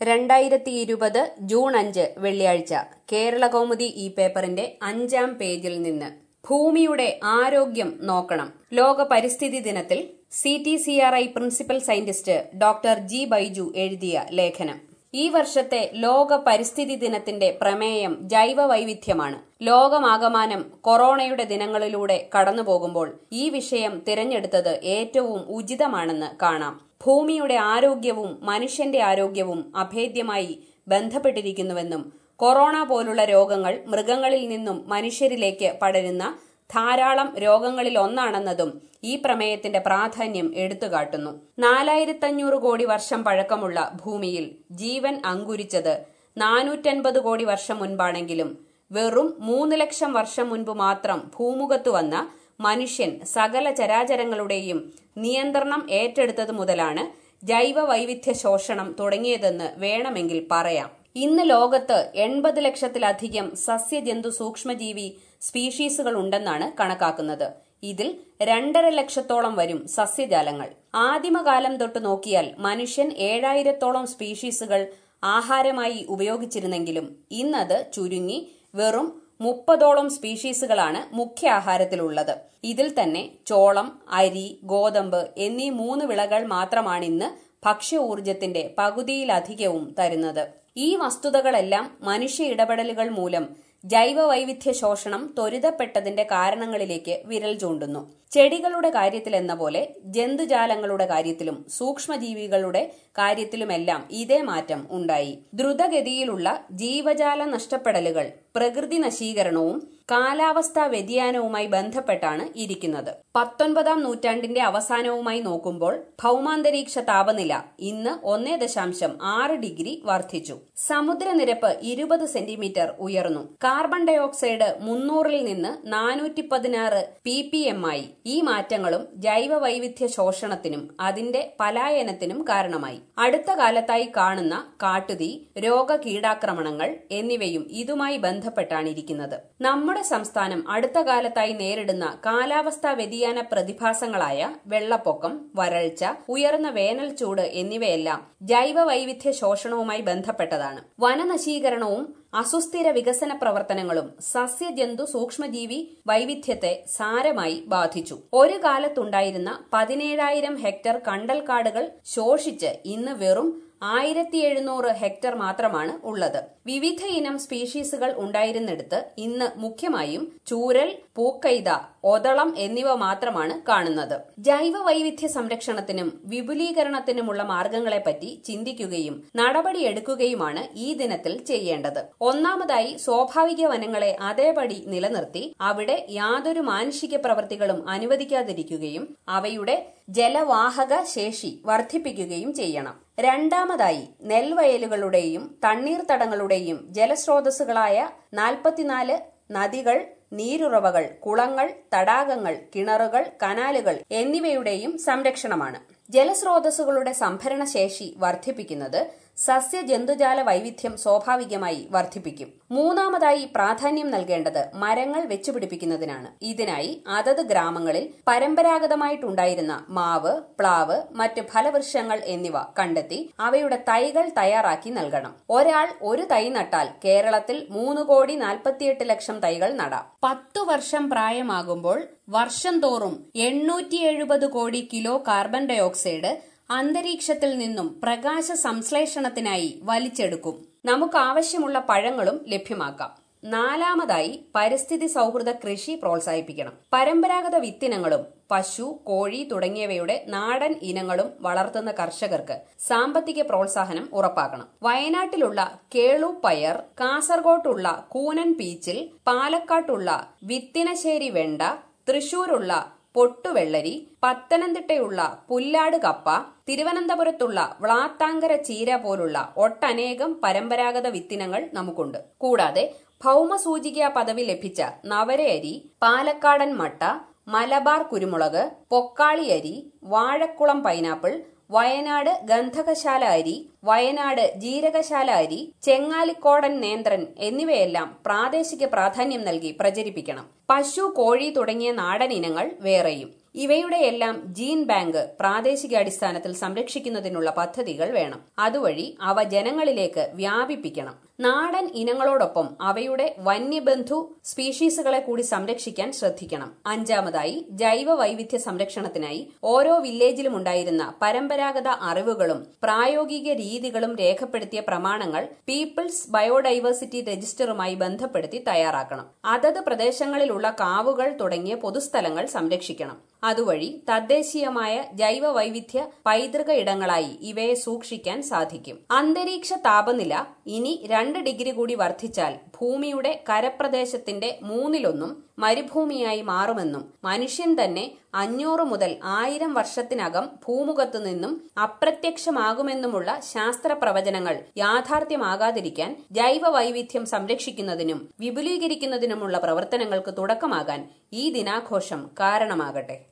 രണ്ടായിരത്തി ഇരുപത് ജൂൺ അഞ്ച് വെള്ളിയാഴ്ച കേരളകൗമുദി ഈ പേപ്പറിന്റെ അഞ്ചാം പേജിൽ നിന്ന് ഭൂമിയുടെ ആരോഗ്യം നോക്കണം ലോക പരിസ്ഥിതി ദിനത്തിൽ C T C R I principal scientist doctor G Baiju എഴുതിയ ലേഖനം ഈ വർഷത്തെ ലോക പരിസ്ഥിതി ദിനത്തിന്റെ പ്രമേയം ജൈവ വൈവിധ്യമാണ് ലോകമാകമാനം കൊറോണയുടെ ദിനങ്ങളിലൂടെ കടന്നുപോകുമ്പോൾ ഈ വിഷയം തിരഞ്ഞെടുത്തത് ഏറ്റവും ഉചിതമാണെന്ന് കാണാം ഭൂമിയുടെ ആരോഗ്യവും മനുഷ്യന്റെ ആരോഗ്യവും അഭേദ്യമായി ബന്ധപ്പെട്ടിരിക്കുന്നുവെന്നും കൊറോണ പോലുള്ള രോഗങ്ങൾ മൃഗങ്ങളിൽ നിന്നും മനുഷ്യരിലേക്ക് പടരുന്ന ധാരാളം രോഗങ്ങളിൽ ഒന്നാണെന്നതും ഈ പ്രമേയത്തിന്റെ പ്രാധാന്യം എടുത്തുകാട്ടുന്നു നാലായിരത്തഞ്ഞൂറ് കോടി വർഷം പഴക്കമുള്ള ഭൂമിയിൽ ജീവൻ അങ്കുരിച്ചത് നാനൂറ്റൻപത് കോടി വർഷം മുൻപാണെങ്കിലും വെറും മൂന്ന് ലക്ഷം വർഷം മുൻപ് മാത്രം ഭൂമുഖത്തു വന്ന മനുഷ്യൻ സകല ചരാചരങ്ങളുടെയും നിയന്ത്രണം ഏറ്റെടുത്തത് മുതലാണ് ജൈവ വൈവിധ്യ ശോഷണം തുടങ്ങിയതെന്ന് വേണമെങ്കിൽ പറയാം ഇന്ന് ലോകത്ത് എൺപത് ലക്ഷത്തിലധികം സസ്യജന്തു സൂക്ഷ്മജീവി സ്പീഷീസുകൾ ഉണ്ടെന്നാണ് കണക്കാക്കുന്നത് ഇതിൽ രണ്ടര ലക്ഷത്തോളം വരും സസ്യജാലങ്ങൾ ആദിമകാലം തൊട്ട് നോക്കിയാൽ മനുഷ്യൻ ഏഴായിരത്തോളം സ്പീഷീസുകൾ ആഹാരമായി ഉപയോഗിച്ചിരുന്നെങ്കിലും ഇന്നത് ചുരുങ്ങി വെറും മുപ്പതോളം സ്പീഷീസുകളാണ് മുഖ്യ ആഹാരത്തിലുള്ളത് ഇതിൽ തന്നെ ചോളം അരി ഗോതമ്പ് എന്നീ മൂന്ന് വിളകൾ മാത്രമാണിന്ന് ഭക്ഷ്യ ഊർജത്തിന്റെ പകുതിയിലധികവും തരുന്നത് ഈ വസ്തുതകളെല്ലാം മനുഷ്യ ഇടപെടലുകൾ മൂലം ജൈവ വൈവിധ്യ ശോഷണം ത്വരിതപ്പെട്ടതിന്റെ കാരണങ്ങളിലേക്ക് വിരൽ ചൂണ്ടുന്നു ചെടികളുടെ കാര്യത്തിലെന്ന പോലെ ജന്തുജാലങ്ങളുടെ കാര്യത്തിലും സൂക്ഷ്മജീവികളുടെ കാര്യത്തിലുമെല്ലാം ഇതേ മാറ്റം ഉണ്ടായി ദ്രുതഗതിയിലുള്ള ജീവജാല നഷ്ടപ്പെടലുകൾ പ്രകൃതി നശീകരണവും കാലാവസ്ഥാ വ്യതിയാനവുമായി ബന്ധപ്പെട്ടാണ് ഇരിക്കുന്നത് പത്തൊൻപതാം നൂറ്റാണ്ടിന്റെ അവസാനവുമായി നോക്കുമ്പോൾ ഭൗമാന്തരീക്ഷ താപനില ഇന്ന് ഒന്നേ ദശാംശം ആറ് ഡിഗ്രി വർദ്ധിച്ചു സമുദ്രനിരപ്പ് ഇരുപത് സെന്റിമീറ്റർ ഉയർന്നു കാർബൺ ഡയോക്സൈഡ് മുന്നൂറിൽ നിന്ന് നാനൂറ്റി പതിനാറ് പി പി എം ആയി ഈ മാറ്റങ്ങളും ജൈവ വൈവിധ്യ ശോഷണത്തിനും അതിന്റെ പലായനത്തിനും കാരണമായി അടുത്ത കാലത്തായി കാണുന്ന കാട്ടുതീ രോഗ കീടാക്രമണങ്ങൾ എന്നിവയും ഇതുമായി ബന്ധപ്പെട്ടാണ് ഇരിക്കുന്നത് നമ്മുടെ സംസ്ഥാനം അടുത്ത കാലത്തായി നേരിടുന്ന കാലാവസ്ഥാ വ്യതിയാന പ്രതിഭാസങ്ങളായ വെള്ളപ്പൊക്കം വരൾച്ച ഉയർന്ന വേനൽ ചൂട് എന്നിവയെല്ലാം ജൈവ വൈവിധ്യ ശോഷണവുമായി ബന്ധപ്പെട്ടതാണ് വനനശീകരണവും അസുസ്ഥിര വികസന പ്രവർത്തനങ്ങളും സസ്യജന്തു സൂക്ഷ്മജീവി വൈവിധ്യത്തെ സാരമായി ബാധിച്ചു ഒരു കാലത്തുണ്ടായിരുന്ന പതിനേഴായിരം ഹെക്ടർ കണ്ടൽക്കാടുകൾ ശോഷിച്ച് ഇന്ന് വെറും ആയിരത്തി എഴുന്നൂറ് ഹെക്ടർ മാത്രമാണ് ഉള്ളത് വിവിധ ഇനം സ്പീഷീസുകൾ ഉണ്ടായിരുന്നിടത്ത് ഇന്ന് മുഖ്യമായും ചൂരൽ പൂക്കൈത ഒതളം എന്നിവ മാത്രമാണ് കാണുന്നത് ജൈവ വൈവിധ്യ സംരക്ഷണത്തിനും വിപുലീകരണത്തിനുമുള്ള മാർഗങ്ങളെപ്പറ്റി ചിന്തിക്കുകയും നടപടിയെടുക്കുകയുമാണ് ഈ ദിനത്തിൽ ചെയ്യേണ്ടത് ഒന്നാമതായി സ്വാഭാവിക വനങ്ങളെ അതേപടി നിലനിർത്തി അവിടെ യാതൊരു മാനുഷിക പ്രവൃത്തികളും അനുവദിക്കാതിരിക്കുകയും അവയുടെ ജലവാഹക ശേഷി വർദ്ധിപ്പിക്കുകയും ചെയ്യണം രണ്ടാമതായി നെൽവയലുകളുടെയും തണ്ണീർത്തടങ്ങളുടെയും ജലസ്രോതസ്സുകളായ നാൽപ്പത്തിനാല് നദികൾ നീരുറവകൾ കുളങ്ങൾ തടാകങ്ങൾ കിണറുകൾ കനാലുകൾ എന്നിവയുടെയും സംരക്ഷണമാണ് ജലസ്രോതസ്സുകളുടെ സംഭരണശേഷി വർദ്ധിപ്പിക്കുന്നത് സസ്യ ജന്തുജാല വൈവിധ്യം സ്വാഭാവികമായി വർദ്ധിപ്പിക്കും മൂന്നാമതായി പ്രാധാന്യം നൽകേണ്ടത് മരങ്ങൾ വെച്ചുപിടിപ്പിക്കുന്നതിനാണ് ഇതിനായി അതത് ഗ്രാമങ്ങളിൽ പരമ്പരാഗതമായിട്ടുണ്ടായിരുന്ന മാവ് പ്ലാവ് മറ്റ് ഫലവൃക്ഷങ്ങൾ എന്നിവ കണ്ടെത്തി അവയുടെ തൈകൾ തയ്യാറാക്കി നൽകണം ഒരാൾ ഒരു തൈ നട്ടാൽ കേരളത്തിൽ മൂന്ന് കോടി നാൽപ്പത്തിയെട്ട് ലക്ഷം തൈകൾ നടാം പത്തു വർഷം പ്രായമാകുമ്പോൾ വർഷം തോറും എണ്ണൂറ്റി എഴുപത് കോടി കിലോ കാർബൺ ഡയോക്സൈഡ് അന്തരീക്ഷത്തിൽ നിന്നും പ്രകാശ സംശ്ലേഷണത്തിനായി വലിച്ചെടുക്കും നമുക്ക് ആവശ്യമുള്ള പഴങ്ങളും ലഭ്യമാക്കാം നാലാമതായി പരിസ്ഥിതി സൗഹൃദ കൃഷി പ്രോത്സാഹിപ്പിക്കണം പരമ്പരാഗത വിത്തിനങ്ങളും പശു കോഴി തുടങ്ങിയവയുടെ നാടൻ ഇനങ്ങളും വളർത്തുന്ന കർഷകർക്ക് സാമ്പത്തിക പ്രോത്സാഹനം ഉറപ്പാക്കണം വയനാട്ടിലുള്ള കേളു പയർ കാസർഗോട്ടുള്ള കൂനൻ പീച്ചിൽ പാലക്കാട്ടുള്ള വിത്തിനശ്ശേരി വെണ്ട തൃശൂരുള്ള പൊട്ടുവെള്ളരി പത്തനംതിട്ടയുള്ള പുല്ലാട് കപ്പ തിരുവനന്തപുരത്തുള്ള വ്ളാത്താങ്കര ചീര പോലുള്ള ഒട്ടനേകം പരമ്പരാഗത വിത്തിനങ്ങൾ നമുക്കുണ്ട് കൂടാതെ ഭൗമസൂചിക പദവി ലഭിച്ച നവരയരി പാലക്കാടൻ മട്ട മലബാർ കുരുമുളക് പൊക്കാളി അരി വാഴക്കുളം പൈനാപ്പിൾ വയനാട് ഗന്ധകശാല അരി വയനാട് ജീരകശാല അരി ചെങ്ങാലിക്കോടൻ നേന്ത്രൻ എന്നിവയെല്ലാം പ്രാദേശിക പ്രാധാന്യം നൽകി പ്രചരിപ്പിക്കണം പശു കോഴി തുടങ്ങിയ നാടൻ ഇനങ്ങൾ വേറെയും ഇവയുടെയെല്ലാം ജീൻ ബാങ്ക് പ്രാദേശികാടിസ്ഥാനത്തിൽ സംരക്ഷിക്കുന്നതിനുള്ള പദ്ധതികൾ വേണം അതുവഴി അവ ജനങ്ങളിലേക്ക് വ്യാപിപ്പിക്കണം നാടൻ ഇനങ്ങളോടൊപ്പം അവയുടെ വന്യബന്ധു സ്പീഷീസുകളെ കൂടി സംരക്ഷിക്കാൻ ശ്രദ്ധിക്കണം അഞ്ചാമതായി ജൈവ വൈവിധ്യ സംരക്ഷണത്തിനായി ഓരോ വില്ലേജിലും ഉണ്ടായിരുന്ന പരമ്പരാഗത അറിവുകളും പ്രായോഗിക രീതികളും രേഖപ്പെടുത്തിയ പ്രമാണങ്ങൾ പീപ്പിൾസ് ബയോഡൈവേഴ്സിറ്റി രജിസ്റ്ററുമായി ബന്ധപ്പെടുത്തി തയ്യാറാക്കണം അതത് പ്രദേശങ്ങളിലുള്ള കാവുകൾ തുടങ്ങിയ പൊതുസ്ഥലങ്ങൾ സംരക്ഷിക്കണം അതുവഴി തദ്ദേശീയമായ ജൈവ വൈവിധ്യ പൈതൃക ഇടങ്ങളായി ഇവയെ സൂക്ഷിക്കാൻ സാധിക്കും അന്തരീക്ഷ താപനില ഇനി രണ്ട് ഡിഗ്രി കൂടി വർദ്ധിച്ചാൽ ഭൂമിയുടെ കരപ്രദേശത്തിന്റെ മൂന്നിലൊന്നും മരുഭൂമിയായി മാറുമെന്നും മനുഷ്യൻ തന്നെ അഞ്ഞൂറ് മുതൽ ആയിരം വർഷത്തിനകം ഭൂമുഖത്തു നിന്നും അപ്രത്യക്ഷമാകുമെന്നുമുള്ള ശാസ്ത്ര പ്രവചനങ്ങൾ യാഥാർത്ഥ്യമാകാതിരിക്കാൻ ജൈവ വൈവിധ്യം സംരക്ഷിക്കുന്നതിനും വിപുലീകരിക്കുന്നതിനുമുള്ള പ്രവർത്തനങ്ങൾക്ക് തുടക്കമാകാൻ ഈ ദിനാഘോഷം കാരണമാകട്ടെ